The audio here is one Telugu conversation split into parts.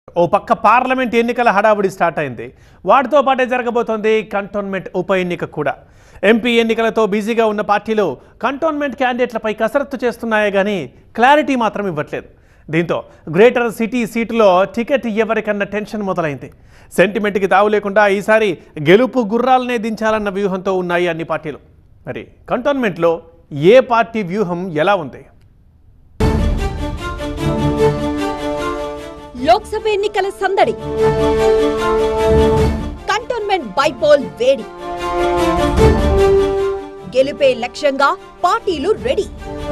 ఓ పక్క పార్లమెంట్ ఎన్నికల హడావుడి స్టార్ట్ అయింది వాటితో పాటే జరగబోతోంది కంటోన్మెంట్ ఉప ఎన్నిక కూడా ఎంపీ ఎన్నికలతో బిజీగా ఉన్న పార్టీలు కంటోన్మెంట్ క్యాండిడేట్లపై కసరత్తు చేస్తున్నాయే కానీ క్లారిటీ మాత్రం ఇవ్వట్లేదు దీంతో గ్రేటర్ సిటీ సీటులో టికెట్ ఎవరికన్నా టెన్షన్ మొదలైంది సెంటిమెంట్కి తావు లేకుండా ఈసారి గెలుపు గుర్రాలనే దించాలన్న వ్యూహంతో ఉన్నాయి అన్ని పార్టీలు మరి కంటోన్మెంట్లో ఏ పార్టీ వ్యూహం ఎలా ఉంది లోక్సభ ఎన్నికల సందడి కంటోన్మెంట్ బైపోల్ వేడి గెలుపే లక్ష్యంగా పార్టీలు రెడీ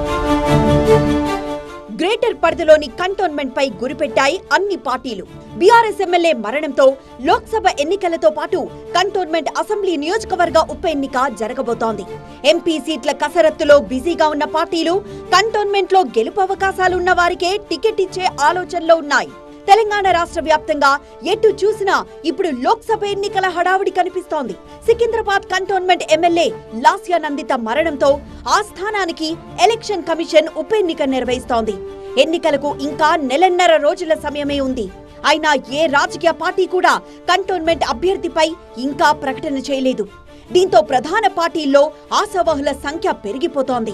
గ్రేటర్ పరిధిలోని కంటోన్మెంట్ పై గురిపెట్టాయి అన్ని పార్టీలు బీఆర్ఎస్ ఎమ్మెల్యే మరణంతో లోక్సభ ఎన్నికలతో పాటు కంటోన్మెంట్ అసెంబ్లీ నియోజకవర్గ ఉప ఎన్నిక జరగబోతోంది ఎంపీ సీట్ల కసరత్తులో బిజీగా ఉన్న పార్టీలు కంటోన్మెంట్ లో గెలుపు అవకాశాలున్న వారికే టికెట్ ఇచ్చే ఆలోచనలో ఉన్నాయి తెలంగాణ రాష్ట్ర వ్యాప్తంగా ఎటు చూసినా ఇప్పుడు లోక్సభ ఎన్నికల హడావుడి కనిపిస్తోంది సికింద్రాబాద్ కంటోన్మెంట్ ఎమ్మెల్యే లాస్యా నందిత మరణంతో ఆ స్థానానికి ఎలక్షన్ కమిషన్ ఉప ఎన్నిక నిర్వహిస్తోంది ఎన్నికలకు ఇంకా నెలన్నర రోజుల సమయమే ఉంది అయినా ఏ రాజకీయ పార్టీ కూడా కంటోన్మెంట్ అభ్యర్థిపై ఇంకా ప్రకటన చేయలేదు దీంతో ప్రధాన పార్టీల్లో ఆశావహుల సంఖ్య పెరిగిపోతోంది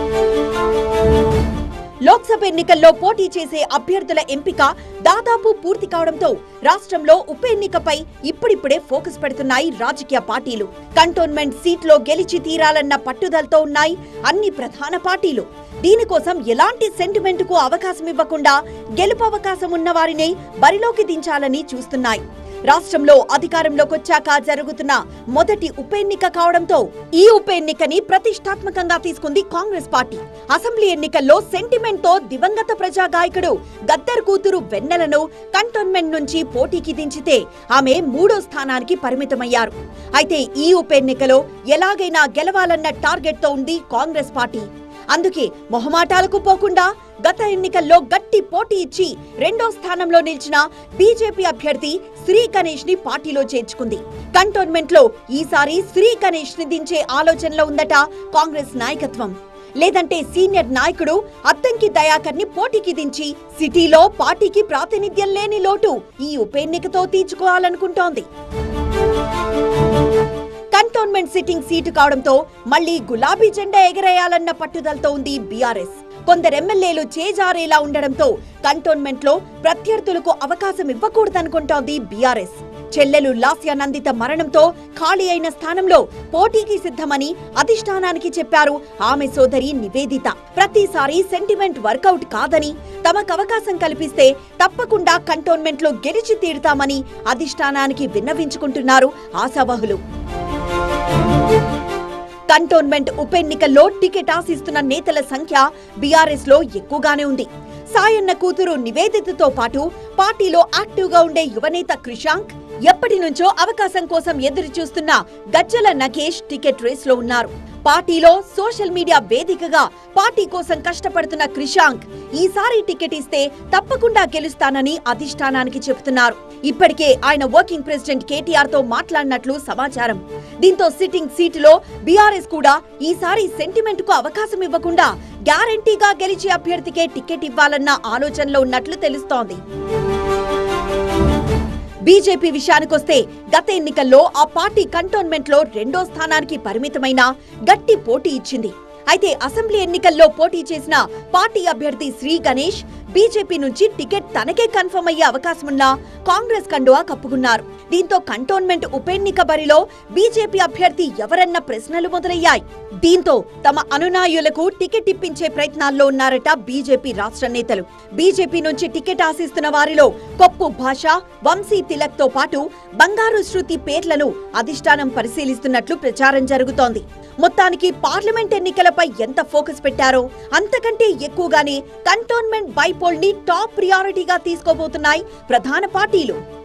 లోక్సభ ఎన్నికల్లో పోటీ చేసే అభ్యర్థుల ఎంపిక దాదాపు పూర్తి కావడంతో రాష్ట్రంలో ఉప ఎన్నికపై ఇప్పుడిప్పుడే ఫోకస్ పెడుతున్నాయి రాజకీయ పార్టీలు కంటోన్మెంట్ సీట్లో గెలిచి తీరాలన్న పట్టుదలతో ఉన్నాయి అన్ని ప్రధాన పార్టీలు దీనికోసం ఎలాంటి సెంటిమెంట్ కు అవకాశం ఇవ్వకుండా గెలుపు అవకాశం ఉన్న వారిని బరిలోకి దించాలని చూస్తున్నాయి రాష్ట్రంలో అధికారంలోకి వచ్చాక జరుగుతున్న మొదటి ఉప ఎన్నిక కావడంతో ఈ ఉప ఎన్నికని ప్రతిష్టాత్మకంగా తీసుకుంది కాంగ్రెస్ పార్టీ అసెంబ్లీ ఎన్నికల్లో సెంటిమెంట్ తో దివంగత ప్రజా గాయకుడు గద్దర్ కూతురు వెన్నెలను కంటోన్మెంట్ నుంచి పోటీకి దించితే ఆమె మూడో స్థానానికి పరిమితమయ్యారు అయితే ఈ ఉప ఎన్నికలో ఎలాగైనా గెలవాలన్న టార్గెట్ తో ఉంది కాంగ్రెస్ పార్టీ అందుకే మొహమాటాలకు పోకుండా గత ఎన్నికల్లో గట్టి పోటీ ఇచ్చి రెండో స్థానంలో నిలిచిన బీజేపీ అభ్యర్థి శ్రీ గణేష్ ని పార్టీలో చేర్చుకుంది కంటోన్మెంట్ లో ఈసారి శ్రీ గణేష్ ని దించే ఆలోచనలో ఉందట కాంగ్రెస్ నాయకత్వం లేదంటే సీనియర్ నాయకుడు అద్దంకి దయాకర్ ని పోటీకి దించి సిటీలో పార్టీకి ప్రాతినిధ్యం లేని లోటు ఈ ఉప ఎన్నికతో తీర్చుకోవాలనుకుంటోంది కంటోన్మెంట్ సిట్టింగ్ సీటు కావడంతో మళ్లీ గులాబీ జెండా ఎగరేయాలన్న పట్టుదలతో ఉంది బీఆర్ఎస్ కొందరు ఎమ్మెల్యేలు చేజారేలా ఉండడంతో కంటోన్మెంట్ లో ప్రత్యర్థులకు అవకాశం ఇవ్వకూడదనుకుంటోంది బీఆర్ఎస్ చెల్లెలు లాస్యా నందిత మరణంతో ఖాళీ అయిన స్థానంలో పోటీకి సిద్ధమని అధిష్టానానికి చెప్పారు ఆమె సోదరి నివేదిత ప్రతిసారి సెంటిమెంట్ వర్కౌట్ కాదని తమకు అవకాశం కల్పిస్తే తప్పకుండా కంటోన్మెంట్ లో గెలిచి తీరుతామని అధిష్టానానికి విన్నవించుకుంటున్నారు ఆశావహులు కంటోన్మెంట్ ఉప ఎన్నికల్లో టికెట్ ఆశిస్తున్న నేతల సంఖ్య బీఆర్ఎస్ లో ఎక్కువగానే ఉంది సాయన్న కూతురు నివేదితతో పాటు పార్టీలో యాక్టివ్ గా ఉండే యువనేత క్రిషాంక్ ఎప్పటి నుంచో అవకాశం కోసం ఎదురు చూస్తున్న గజ్జల నగేష్ టికెట్ రేస్ లో ఉన్నారు పార్టీలో సోషల్ మీడియా వేదికగా పార్టీ కోసం కష్టపడుతున్న క్రిషాంక్ ఈసారి టికెట్ ఇస్తే తప్పకుండా గెలుస్తానని అధిష్టానానికి చెబుతున్నారు ఇప్పటికే ఆయన వర్కింగ్ ప్రెసిడెంట్ కేటీఆర్ తో మాట్లాడినట్లు సమాచారం దీంతో సిట్టింగ్ సీటులో బీఆర్ఎస్ కూడా ఈసారి సెంటిమెంట్ కు అవకాశం ఇవ్వకుండా గ్యారంటీగా గెలిచే అభ్యర్థికే టికెట్ ఇవ్వాలన్న ఆలోచనలో ఉన్నట్లు తెలుస్తోంది బీజేపీ విషయానికొస్తే గత ఎన్నికల్లో ఆ పార్టీ కంటోన్మెంట్ లో రెండో స్థానానికి పరిమితమైన గట్టి పోటీ ఇచ్చింది అయితే అసెంబ్లీ ఎన్నికల్లో పోటీ చేసిన పార్టీ అభ్యర్థి శ్రీ గణేష్ బీజేపీ నుంచి టికెట్ తనకే కన్ఫర్మ్ అయ్యే అవకాశమున్నా కాంగ్రెస్ కండువా కప్పుకున్నారు దీంతో కంటోన్మెంట్ ఉప ఎన్నిక బరిలో బీజేపీ అభ్యర్థి ఎవరన్న ప్రశ్నలు మొదలయ్యాయి దీంతో తమ అనునాయులకు టికెట్ ఇప్పించే ప్రయత్నాల్లో ఉన్నారట బీజేపీ రాష్ట్ర నేతలు బీజేపీ నుంచి టికెట్ ఆశిస్తున్న వారిలో కొప్పు భాష వంశీ తిలక్ తో పాటు బంగారు శృతి పేర్లను అధిష్టానం పరిశీలిస్తున్నట్లు ప్రచారం జరుగుతోంది మొత్తానికి పార్లమెంట్ ఎన్నికలపై ఎంత ఫోకస్ పెట్టారో అంతకంటే ఎక్కువగానే కంటోన్మెంట్ బైపోల్ ని టాప్ ప్రియారిటీగా తీసుకోబోతున్నాయి ప్రధాన పార్టీలు